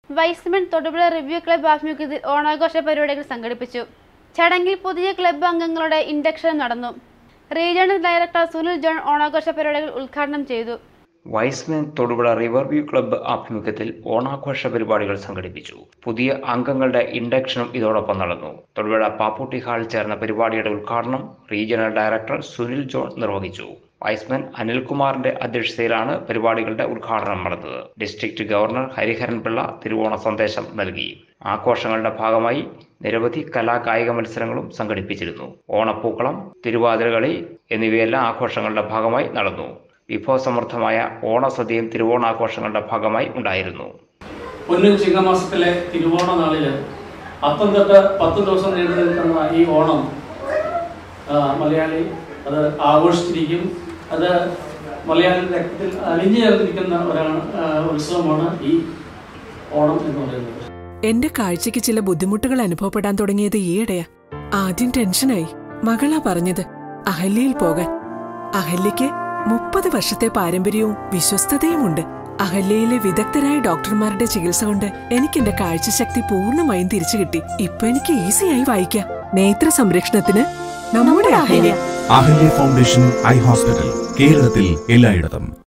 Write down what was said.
wise men Thodupuzha review club ആഭിമുഖ്യത്തിൽ ഓണാഘോഷ പരിപാടികൾ സംഘടിപ്പിച്ചു ചടങ്ങിൽ പുതിയ ക്ലബ്ബ് അംഗങ്ങളുടെ ഇൻഡക്ഷൻ നടന്നു റീജിയണൽ ഡയറക്ടർ സുനിൽ ജോൺ ഓണാഘോഷ പരിപാടികൾ ഉദ്ഘാടനം ചെയ്തു Y's men Thodupuzha river view club ആഭിമുഖ്യത്തിൽ ഓണാഘോഷ പരിപാടികൾ സംഘടിപ്പിച്ചു പുതിയ അംഗങ്ങളുടെ ഇൻഡക്ഷനും ഇതോടൊപ്പം നടന്നു തൊടുപുഴ പാപ്പൂട്ടി ഹാളിൽ ചേർന്ന പരിപാടിയുടെ ഉദ്ഘാടനം റീജിയണൽ ഡയറക്ടർ സുനിൽ ജോൺ നിർവഹിച്ചു വൈസ്മാൻ അനിൽകുമാറിന്റെ അധ്യക്ഷതയിലാണ് പരിപാടികളുടെ ഉദ്ഘാടനം നടന്നത് ഡിസ്ട്രിക്ട് ഗവർണർ ഹരിഹരൻ പിള്ള തിരുവോണ സന്ദേശം നൽകി ആഘോഷങ്ങളുടെ ഭാഗമായി നിരവധി കലാകായിക മത്സരങ്ങളും സംഘടിപ്പിച്ചിരുന്നു ഓണപ്പൂക്കളം തിരുവാതിരകളി എന്നിവയെല്ലാം ആഘോഷങ്ങളുടെ ഭാഗമായി നടന്നു വിഭവസമൃദ്ധമായ ഓണസദ്യയും തിരുവോണാഘോഷങ്ങളുടെ ഭാഗമായി ഉണ്ടായിരുന്നു പൊന്നിൻ ചിങ്ങമാസത്തിലെ തിരുവോണ നാളില് അത്തം തൊട്ട് പത്ത് ദിവസം നീണ്ടു നിൽക്കുന്ന ഈ ഓണം ആ, മലയാളി അത് ആഘോഷിച്ചിരിക്കും അത് മലയാളി രക്തത്തിൽ അലിഞ്ഞു ചേർന്നിരിക്കുന്ന ഒരാണ് ആ, ഉത്സവമാണ് ഈ ഓണം എന്ന് പറയുന്നത് എന്റെ കാഴ്ചയ്ക്ക് ചില ബുദ്ധിമുട്ടുകൾ അനുഭവപ്പെടാൻ തുടങ്ങിയത് ഈയിടെയാ ആദ്യം ടെൻഷനായി മകളാ പറഞ്ഞത് അഹല്യയിൽ പോകാൻ അഹല്യയ്ക്ക് മുപ്പത് വർഷത്തെ പാരമ്പര്യവും വിശ്വസ്തതയുമുണ്ട് അഹല്യയിലെ വിദഗ്ധരായ ഡോക്ടർമാരുടെ ചികിത്സ കൊണ്ട് എനിക്ക് എന്റെ കാഴ്ചശക്തി പൂർണ്ണമായും തിരിച്ചു കിട്ടി ഇപ്പൊ എനിക്ക് ഈസിയായി വായിക്കാം നേത്ര സംരക്ഷണത്തിന് നമ്മുടെ Ahalya Ahalya foundation eye hospital കേരളത്തിൽ എല്ലായിടത്തും